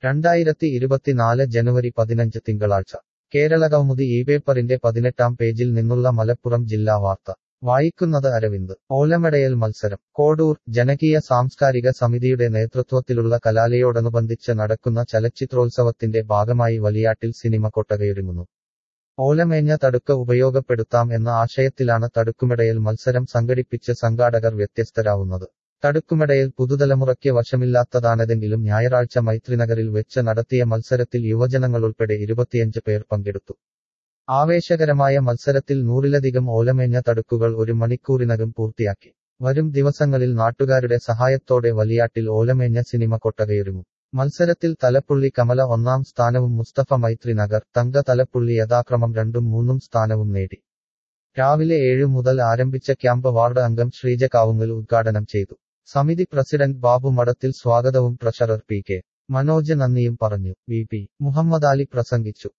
രണ്ടായിരത്തി ഇരുപത്തിനാല് ജനുവരി പതിനഞ്ച് തിങ്കളാഴ്ച കേരളകൗമുദി ഈ പേപ്പറിന്റെ പതിനെട്ടാം പേജിൽ നിന്നുള്ള മലപ്പുറം ജില്ലാ വാർത്ത വായിക്കുന്നത് അരവിന്ദ് ഓലമടയൽ മത്സരം കോഡൂർ ജനകീയ സാംസ്കാരിക സമിതിയുടെ നേതൃത്വത്തിലുള്ള കലാലയോടനുബന്ധിച്ച് നടക്കുന്ന ചലച്ചിത്രോത്സവത്തിന്റെ ഭാഗമായി വലിയാട്ടിൽ സിനിമ കൊട്ടകയൊരുങ്ങുന്നു ഓലമേഞ്ഞ തടുക്ക് ഉപയോഗപ്പെടുത്താം എന്ന ആശയത്തിലാണ് തടുക്കുമിടയിൽ മത്സരം സംഘടിപ്പിച്ച് സംഘാടകർ വ്യത്യസ്തരാവുന്നത് തടുക്കുമിടയിൽ പുതുതലമുറയ്ക്ക് വശമില്ലാത്തതാണതെങ്കിലും ഞായറാഴ്ച മൈത്രിനഗറിൽ വെച്ച് നടത്തിയ മത്സരത്തിൽ യുവജനങ്ങളുൾപ്പെടെ ഇരുപത്തിയഞ്ച് പേർ പങ്കെടുത്തു ആവേശകരമായ മത്സരത്തിൽ നൂറിലധികം ഓലമേഞ്ഞ തടുക്കുകൾ ഒരു മണിക്കൂറിനകം പൂർത്തിയാക്കി വരും ദിവസങ്ങളിൽ നാട്ടുകാരുടെ സഹായത്തോടെ വലിയാട്ടിൽ ഓലമേഞ്ഞ സിനിമ കൊട്ടകയൊരുങ്ങും മത്സരത്തിൽ തലപ്പുള്ളി കമല ഒന്നാം സ്ഥാനവും മുസ്തഫ മൈത്രി നഗർ തങ്ക തലപ്പുള്ളി യഥാക്രമം രണ്ടും മൂന്നും സ്ഥാനവും നേടി രാവിലെ ഏഴു മുതൽ ആരംഭിച്ച ക്യാമ്പ് വാർഡ് അംഗം ശ്രീജ കാവുങ്ങൽ ഉദ്ഘാടനം ചെയ്തു സമിതി പ്രസിഡന്റ് ബാബു മഠത്തിൽ സ്വാഗതവും ട്രഷറർ പി കെ മനോജ് നന്ദിയും പറഞ്ഞു വി പി മുഹമ്മദ് അലി പ്രസംഗിച്ചു